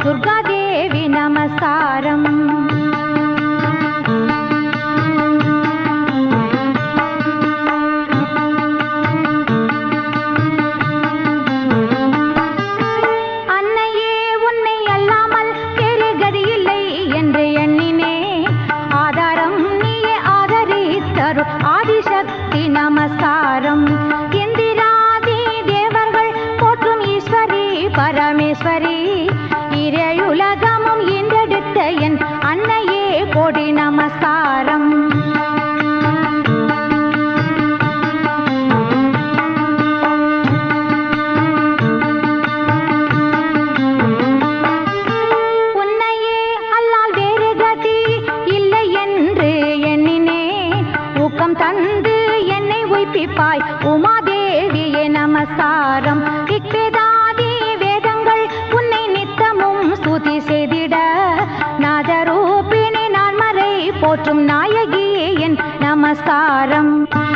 துர்காதேவி நமஸ்காரம் அன்னையே உன்னை அல்லாமல் வேறு கதியில்லை என்று எண்ணினே ஆதாரம் நீயே ஆதரித்தரு ஆதிசக்தி நமஸ்காரம் இந்திராதி தேவர்கள் போற்றும் ஈஸ்வரி பரமேஸ்வரி இரையுலகமும் ஈன்றெடுத்த என் அன்னையே கோடி நமஸ்காரம் உன்னையே அல்லால் வேறு கதி இல்லை என்று எண்ணினேன் ஊக்கம் தந்து என்னை உய்ப்பிப்பாய் உமாதேவியே நமஸ்காரம் இக்வேதாதி வேதங்கள் உன்னை நித்தமும் ஸ்துதி செய்திட நாதரூபிணி நான் மறை போற்றும் நாயகியே என் நமஸ்காரம்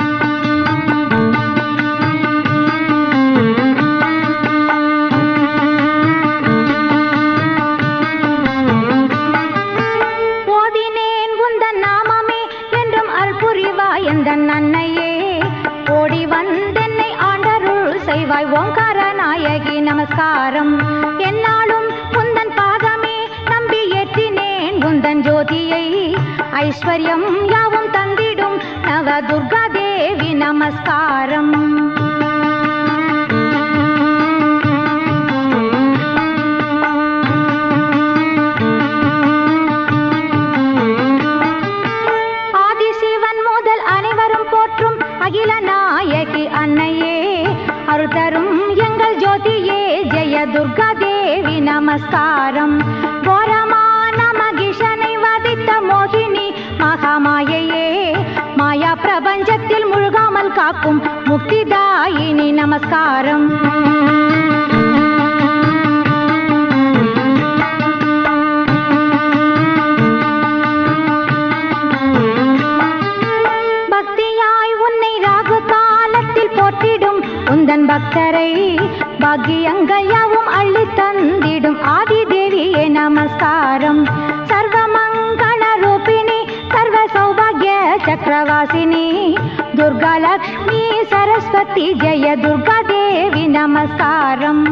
ஓதினேன் உந்தன் நாமமே என்றும் அல்புரிவாய் எந்தன் அன்னையே ஓடி வந்தென்னை ஆண்டருள் செய்வாய் ஓங்கார நாயகி நமஸ்காரம் என்னாலும் உந்தன் பாதமே நம்பி ஏற்றினேன் உந்தன் ஜோதியை ஐஸ்வர்யம் யாவும் தந்திடும் நவ துர்கா தேவி நமஸ்காரம் ஆதிசிவன் முதல் அனைவரும் போற்றும் அகில நாயகி அன்னையே அருள் தரும் எங்கள் ஜோதியே ஜெய துர்கா தேவி நமஸ்காரம் கோரமான மகிஷனை வதித்த மோகினி மகாமாயையே மாயா பிரபஞ்சத்தில் முழுகாமல் காக்கும் முக்திதாயினி நமஸ்காரம் பக்தியாய் உன்னை ராகு காலத்தில் போற்றிடும் உந்தன் பக்தரை பாக்கியங்கள் யாவும் அள்ளி தந்திடும் ஆதி தேவியே நமஸ்காரம் சர்வ மங்கள ரூபிணி சர்வ சௌபாகிய சக்கரவாசினி துர்கா லக்ஷ்மி சரஸ்வதி ஜெய துர்கா தேவி நமஸ்காரம்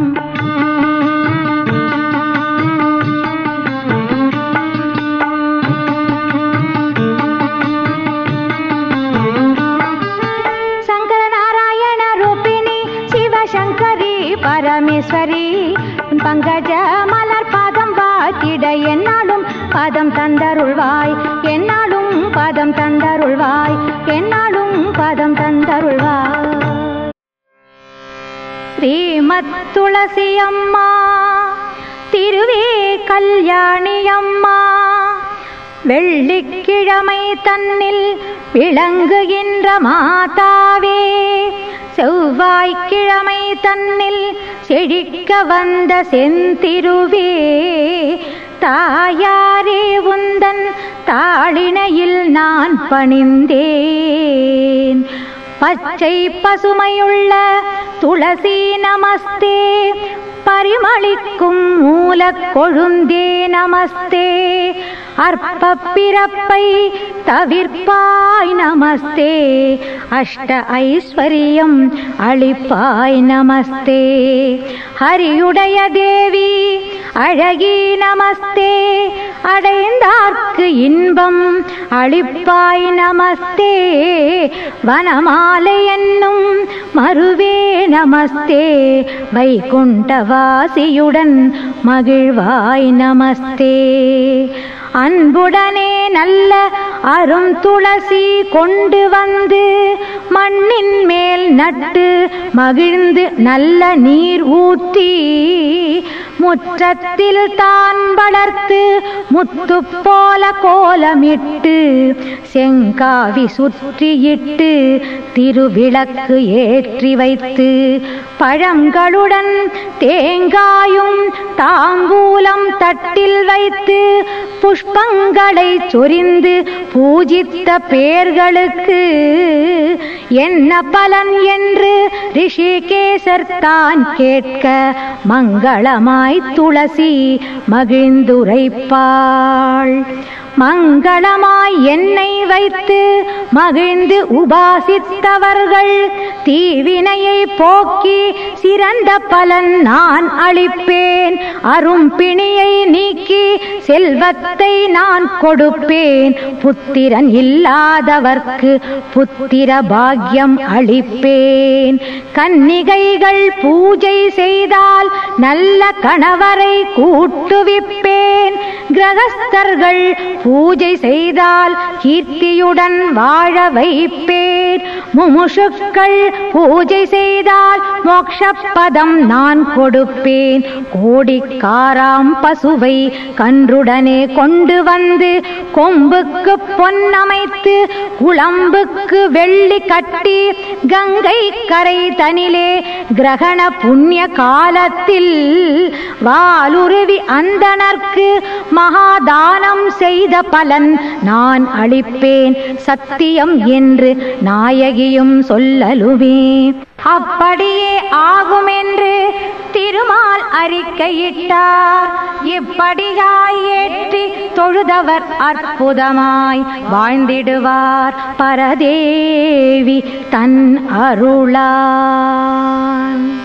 சங்கர நாராயண ரூபிணி சிவசங்கரி பரமேஸ்வரி உன் பங்கஜ மலர் பாதம் வாத்திட என்னாலும் பாதம் தந்தருள்வாய் என்னாலும் பாதம் தந்தருள்வாய் என்னாலும் பாதம் தந்தருள்வாய் ஸ்ரீமத் துளசி அம்மா திருவே கல்யாணி அம்மா வெள்ளிக்கிழமை தன்னில் விளங்குகின்ற மாதாவே செவ்வாய்க்கிழமை தன்னில் செழிக்க வந்த செந்திருவே தாயாரே உந்தன் தாளிணையில் நான் பணிந்தேன் பச்சை பசுமையுள்ள துளசி நமஸ்தே பரிமளிக்கும் மூலக் கொழுந்தே நமஸ்தே அற்ப பிறப்பை தவிர்ப்பாய் நமஸ்தே அஷ்ட ஐஸ்வர்யம் அளிப்பாய் நமஸ்தே ஹரியுடைய தேவி அழகி நமஸ்தே அடைந்தார்க்கு இன்பம் அளிப்பாய் நமஸ்தே வனமாலை என்னும் மறுவே நமஸ்தே வைகுண்டவாசியுடன் மகிழ்வாய் நமஸ்தே அன்புடனே நல்ல அரும் துளசி கொண்டு வந்து மண்ணின் மேல் நட்டு மகிழ்ந்து நல்ல நீர் ஊற்றி முற்றத்தில் தான் வளர்த்து முத்து போல கோலமிட்டு செங்காவி சுற்றியிட்டு திருவிளக்கு ஏற்றி வைத்து பழங்களுடன் தேங்காயும் தாம்பூலம் தட்டில் வைத்து புஷ்பங்களை சொரிந்து பூஜித்த பேர்களுக்கு என்ன பலன் என்று ரிஷிகேசர் தான் கேட்க மங்களமாய் துளசி மகிழ்ந்துரைப்பாள் மங்களமாய் என்னை வைத்து மகிழ்ந்து உபாசித்தவர்கள் தீவினையை போக்கி சிறந்த பலன் நான் அளிப்பேன் அரும்பிணியை நீக்கி செல்வத்தை நான் கொடுப்பேன் புத்திரன் இல்லாதவர்க்கு புத்திர பாக்கியம் அளிப்பேன் கன்னிகைகள் பூஜை செய்தால் நல்ல கணவரை கூட்டுவிப்பேன் கிரகஸ்தர்கள் பூஜை செய்தால் கீர்த்தியுடன் வாழ வைப்பேன் முமுஷுக்கள் பூஜை செய்தால் மோக்ஷப்பதம் நான் கொடுப்பேன் கோடிக்காராம் பசுவை கன்றுடனே கொண்டு வந்து கொம்புக்கு பொன்னமைத்து குளம்புக்கு வெள்ளி கட்டி கங்கை கரை தனிலே கிரகண புண்ணிய காலத்தில் வாலுருவி அந்தனர்க்கு மகாதானம் செய்த பலன் நான் அளிப்பேன் சத்தியம் என்று நாயகியும் சொல்லலுமே அப்படியே ஆகும் என்று திருமால் அறிக்கையிட்டார் இப்படியாய் ஏற்றி தொழுதவர் அற்புதமாய் வாழ்ந்திடுவார் பரதேவி தன் அருளான்